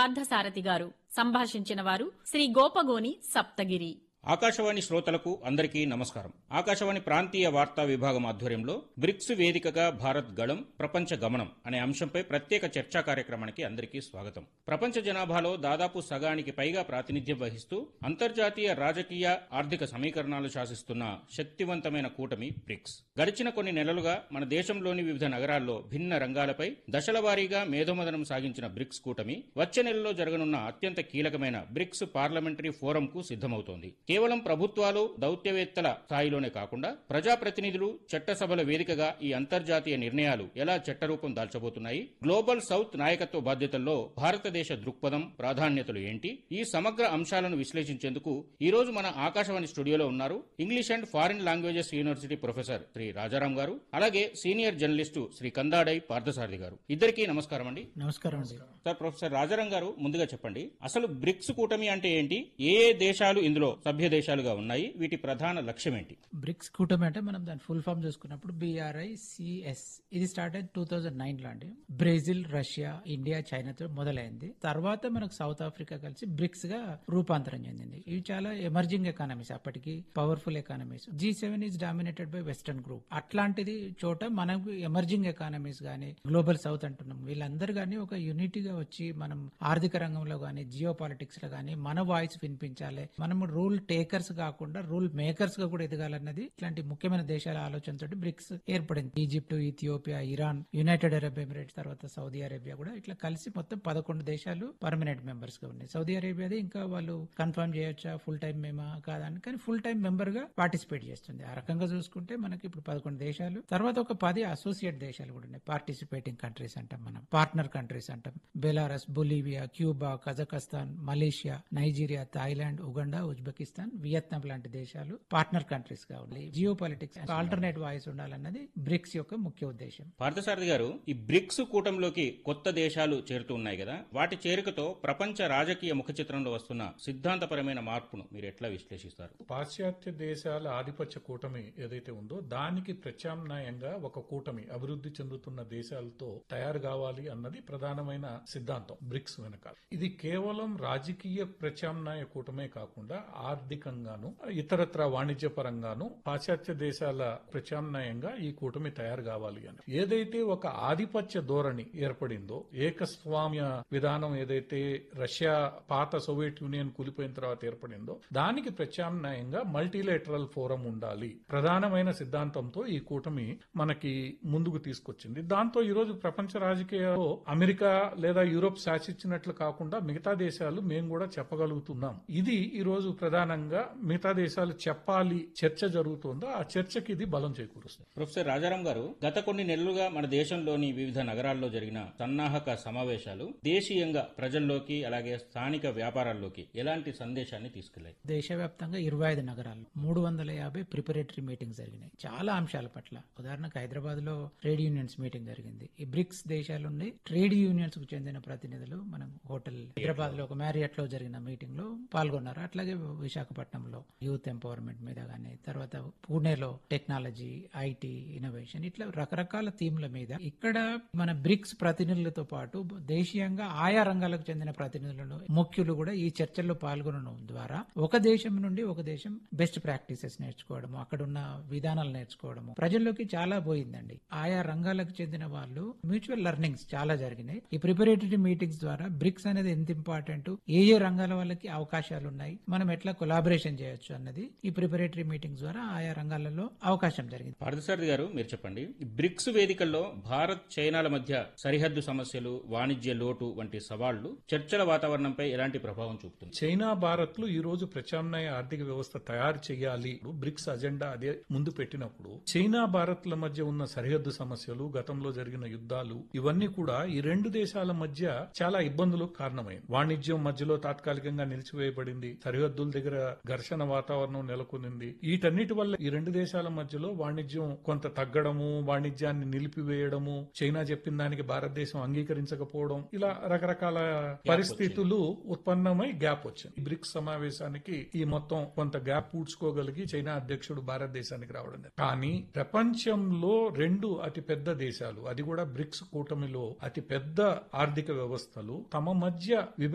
పార్థసారథి గారు సంభాషించిన వారు శ్రీ గోపగోని సప్తగిరి ఆకాశవాణి శ్రోతలకు అందరికీ నమస్కారం ఆకాశవాణి ప్రాంతీయ వార్తా విభాగం ఆధ్వర్యంలో బ్రిక్స్ వేదికగా భారత్ గళం ప్రపంచ గమనం అనే అంశంపై ప్రత్యేక చర్చా కార్యక్రమానికి అందరికీ స్వాగతం ప్రపంచ జనాభాలో దాదాపు సగానికి పైగా ప్రాతినిధ్యం వహిస్తూ అంతర్జాతీయ రాజకీయ ఆర్థిక సమీకరణాలు శాసిస్తున్న శక్తివంతమైన కూటమి బ్రిక్స్ గడిచిన కొన్ని నెలలుగా మన దేశంలోని వివిధ నగరాల్లో భిన్న రంగాలపై దశల వారీగా మేధోమదనం సాగించిన బ్రిక్స్ కూటమి వచ్చే నెలలో జరగనున్న అత్యంత కీలకమైన బ్రిక్స్ పార్లమెంటరీ ఫోరంకు సిద్దమవుతోంది కేవలం ప్రభుత్వాలు దౌత్యవేత్తల స్థాయిలోనే కాకుండా ప్రజాప్రతినిధులు చట్టసభల వేదికగా ఈ అంతర్జాతీయ నిర్ణయాలు ఎలా చట్టరూపం దాల్చబోతున్నాయి గ్లోబల్ సౌత్ నాయకత్వ బాధ్యతల్లో భారతదేశ దృక్పథం ప్రాధాన్యతలు ఏంటి ఈ సమగ్ర అంశాలను విశ్లేషించేందుకు ఈ రోజు మన ఆకాశవాణి స్టూడియోలో ఉన్నారు English and foreign languages university professor Shri Rajaram గారు అలాగే సీనియర్ జర్నలిస్టు శ్రీ కందాడై పార్థసారథి గారు ఇద్దరికీ నమస్కారం అండి నమస్కారం అండి సార్ ప్రొఫెసర్ రాజారాం గారు ముందుగా చెప్పండి అసలు బ్రిక్స్ కూటమి అంటే ఏంటి ఏ ఏ దేశాలు ఇందులో సభ్య దేశాలుగా ఉన్నాయి వీటి ప్రధాన లక్ష్యం ఏంటి బ్రిక్స్ కూటమి అంటే మనం దాని ఫుల్ ఫామ్ చూసుకున్నప్పుడు బిఆర్ఐ సిఎస్ ఇది స్టార్ట్ అయింది టూ థౌజండ్ నైన్ లో అండి బ్రెజిల్ రష్యా ఇండియా చైనాతో మొదలైంది తర్వాత మనకు సౌత్ ఆఫ్రికా కలిసి బ్రిక్స్ గా రూపాంతరం చెందింది ఇవి చాలా ఎమర్జింగ్ ఎకానమీస్ అప్పటికి powerful economies G seven is dominated by western group అట్లాంటిది చోట మనకు ఎమర్జింగ్ ఎకానమీస్ గానీ గ్లోబల్ సౌత్ అంటున్నాం వీళ్ళందరూ గానీ ఒక యూనిటీగా వచ్చి మనం ఆర్థిక రంగంలో గానీ జియో పాలిటిక్స్ లో గానీ మన వాయిస్ వినిపించాలి మనం రూల్ టేకర్స్ కాకుండా రూల్ మేకర్స్ గా కూడా ఎదగాలన్నది ఇట్లాంటి ముఖ్యమైన దేశాల ఆలోచనతో బ్రిక్స్ ఏర్పడింది Egypt Ethiopia Iran United Arab Emirates తర్వాత సౌదీ అరేబియా కూడా ఇట్లా కలిసి మొత్తం పదకొండు దేశాలు పర్మనెంట్ మెంబర్స్ గా ఉన్నాయి సౌదీ అరేబియాది ఇంకా వాళ్ళు కన్ఫర్మ్ చేయొచ్చా ఫుల్ టైం మేమా కాదని కానీ ఫుల్ టైం మెంబర్ గా పార్టిసిపేట్ చేస్తుంది ఆ రకంగా చూసుకుంటే మనకి ఇప్పుడు పదకొండు దేశాలు తర్వాత ఒక పది అసోసియేట్ దేశాలు కూడా ఉన్నాయి పార్టిసిపేటింగ్ కంట్రీస్ అంటాం మనం పార్ట్నర్ కంట్రీస్ అంటాం Belarus Bolivia Cuba Kazakhstan Malaysia Nigeria Thailand Uganda Uzbekistan Vietnam లాంటి దేశాలు పార్ట్నర్ కంట్రీస్ గా ఉన్నాయి జియో పాలిటిక్స్ ఆల్టర్నేట్ వాయిస్ ఉండాలన్నది బ్రిక్స్ యొక్క ముఖ్య ఉద్దేశం పార్థసారథి గారు ఈ బ్రిక్స్ కూటమిలోకి కొత్త దేశాలు చేరుతూ ఉన్నాయి కదా వాటి చేరికతో ప్రపంచ రాజకీయ ముఖ చిత్రంలో వస్తున్న సిద్ధాంతపరమైన మార్పును మీరు ఎట్లా విశ్లేషిస్తారు పాశ్చాత్య దేశాల ఆధిపత్య కూటమి ఏదైతే ఉందో దానికి ప్రత్యామ్నాయంగా ఒక కూటమి అభివృద్ధి చెందుతున్న దేశాలతో తయారు కావాలి అన్నది ప్రధానమైన సిద్ధాంతం బ్రిక్స్ వెనక ఇది కేవలం రాజకీయ ప్రత్యామ్నాయ కూటమే కాకుండా ఆర్థికంగాను ఇతరత్ర వాణిజ్య పరంగాను పాశ్చాత్య దేశాల ప్రత్యామ్నాయంగా ఈ కూటమి తయారు కావాలి అని ఏదైతే ఒక ఆధిపత్య ధోరణి ఏర్పడిందో ఏకస్వామ్య విధానం ఏదైతే రష్యా పాత సోవియట్ యూనియన్ కూలిపోయిన తర్వాత ఏర్పడిందో దానికి ప్రత్యామ్నాయంగా మల్టీలేటరల్ ఫోరం ఉండాలి ప్రధానమైన సిద్ధాంతంతో ఈ కూటమి మనకి ముందుకు తీసుకొచ్చింది దాంతో ఈ రోజు ప్రపంచ రాజకీయాల్లో అమెరికా లేదా యూరోప్ శాసించినట్లు కాకుండా మిగతా దేశాలు మేము కూడా చెప్పగలుగుతున్నాం ఇది ఈ రోజు ప్రధానంగా మిగతా దేశాలు చెప్పాలి చర్చ జరుగుతుందో ఆ చర్చకి ఇది బలం చేకూరుస్తుంది ప్రొఫెసర్ రాజారాం గారు గత కొన్ని నెలలుగా మన దేశంలోని వివిధ నగరాల్లో జరిగిన సన్నాహక సమావేశాలు దేశీయంగా ప్రజల్లోకి అలాగే స్థానిక వ్యాపారాల్లోకి ఎలాంటి సందేశాన్ని తీసుకెళ్లాయి దేశవ్యాప్తంగా ఇరవై ఐదు నగరాలు మూడు వందల యాభై ప్రిపరేటరీ మీటింగ్స్ జరిగినాయి చాలా అంశాల పట్ల ఉదాహరణకు హైదరాబాద్ లో ట్రేడ్ యూనియన్స్ మీటింగ్ జరిగింది ఈ బ్రిక్స్ దేశాలుండి ట్రేడ్ యూనియన్స్ కు చెందిన ప్రతినిధులు మనం హోటల్ హైదరాబాద్ లో ఒక మ్యారియట్ లో జరిగిన మీటింగ్ లో పాల్గొన్నారు అట్లాగే విశాఖపట్నంలో యూత్ ఎంపవర్మెంట్ మీద గానీ తర్వాత పూణేలో టెక్నాలజీ ఐటీ ఇన్నోవేషన్ ఇట్లా రకరకాల థీమ్ల మీద ఇక్కడ మన బ్రిక్స్ ప్రతినిధులతో పాటు దేశీయంగా ఆయా రంగాలకు చెందిన ప్రతినిధులను ముఖ్యులు కూడా ఈ చర్చల్లో పాల్గొనడం ద్వారా ఒక దేశం నుండి ఒక దేశం బెస్ట్ ప్రాక్టీసెస్ నేర్చుకోవడము అక్కడున్న విధానాలు నేర్చుకోవడము ప్రజల్లోకి చాలా పోయిందండి ఆయా రంగాలకు చెందిన వాళ్ళు మ్యూచువల్ లెర్నింగ్స్ చాలా జరిగినాయి ఈ ప్రిపరేటరీ మీటింగ్స్ ద్వారా బ్రిక్స్ అనేది ఎంత ఇంపార్టెంట్ ఏ ఏ రంగాల వాళ్ళకి అవకాశాలు ఉన్నాయి మనం ఎట్లా కొలాబరేషన్ చేయొచ్చు అన్నది ఈ ప్రిపరేటరీ మీటింగ్స్ ద్వారా ఆయా రంగాలలో అవకాశం జరిగింది పార్థసారథి గారు మీరు చెప్పండి ఈ బ్రిక్స్ వేదికల్లో భారత్ చైనాల మధ్య సరిహద్దు సమస్యలు వాణిజ్య లోటు వంటి సవాళ్లు చర్చల వాతావరణంపై ఎలాంటి ప్రభావం చూపుతుంది చైనా భారత్ లు ఈ రోజు ప్రత్యామ్నాయ ఆర్థిక వ్యవస్థ తయారు చేయాలి బ్రిక్స్ అజెండా అదే ముందు పెట్టినప్పుడు చైనా భారత్ ల మధ్య ఉన్న సరిహద్దు సమస్యలు గతంలో జరిగిన యుద్ధాలు ఇవన్నీ కూడా ఈ రెండు దేశాల మధ్య చాలా ఇబ్బందులకు కారణమైంది వాణిజ్యం మధ్యలో తాత్కాలికంగా నిలిచివేయబడింది సరిహద్దుల దగ్గర ఘర్షణ వాతావరణం నెలకొనింది వీటన్నిటి వల్ల ఈ రెండు దేశాల మధ్యలో వాణిజ్యం కొంత తగ్గడము వాణిజ్యాన్ని నిలిపివేయడము చైనా చెప్పిన దానికి భారతదేశం అంగీకరించకపోవడం ఇలా రకరకాల పరిస్థితులు ఉత్పన్నమై గ్యాప్ వచ్చింది బ్రిక్స్ సమావేశానికి ఈ మొత్తం కొంత గ్యాప్ పూడ్చుకోగలిగి చైనా అధ్యక్షుడు భారతదేశానికి రావడం జరిగింది. కానీ ప్రపంచంలో రెండు అతి పెద్ద దేశాలు అది కూడా బ్రిక్స్ కూటమిలో అతి పెద్ద ఆర్థిక వ్యవస్థలు తమ మధ్య విభ